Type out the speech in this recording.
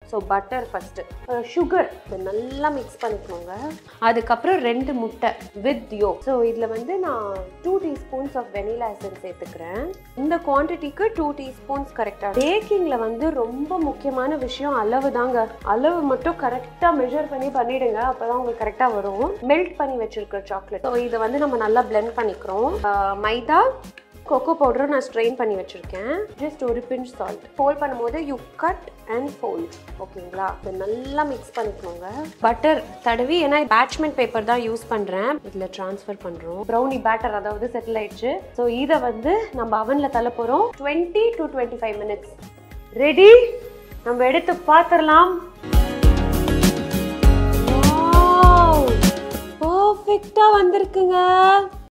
so butter first sugar இதை நல்லா mix பண்ணிக்கோங்க அதுக்கப்புறம் ரெண்டு முட்டை வித் யோ ஸோ இதில் வந்து நான் two teaspoons of vanilla essence சேர்த்துக்கிறேன் இந்த குவான்டிட்டிக்கு டூ டீஸ்பூன்ஸ் கரெக்டாக பேக்கிங்கில் வந்து ரொம்ப முக்கியமான விஷயம் அளவு தாங்க அளவு மட்டும் கரெக்டாக மெஷர் பண்ணி பண்ணிடுங்க அப்போ தான் உங்களுக்கு கரெக்டாக வரும் மெல்ட் பண்ணி வச்சிருக்க சாக்லேட் ஸோ இதை வந்து நம்ம நல்லா blend பண்ணிக்கிறோம் ஆஹ் மைதா கொக்கோ பவுடரும் நான் ஸ்ட்ரெயின் பண்ணி வச்சுருக்கேன் ஜஸ்ட் ஒரு பிஞ்ச் சால்ட் ஃபோல்ட் பண்ணும்போது யூ கட் அண்ட் ஃபோல்ட் ஓகேங்களா இதை நல்லா மிக்ஸ் பண்ணிக்கோங்க பட்டர் தடவி ஏன்னா பேட்ச்மெண்ட் பேப்பர் தான் யூஸ் பண்ணுறேன் இதில் ட்ரான்ஸ்ஃபர் பண்ணுறோம் ப்ரௌனி பேட்டர் அதாவது செட்டில் ஆயிடுச்சு ஸோ இதை வந்து நம்ம அவனில் தள்ள போகிறோம் twenty to twenty five minutes ready நம்ம எடுத்து பார்த்துடலாம் பர்ஃபெக்டாக வந்திருக்குங்க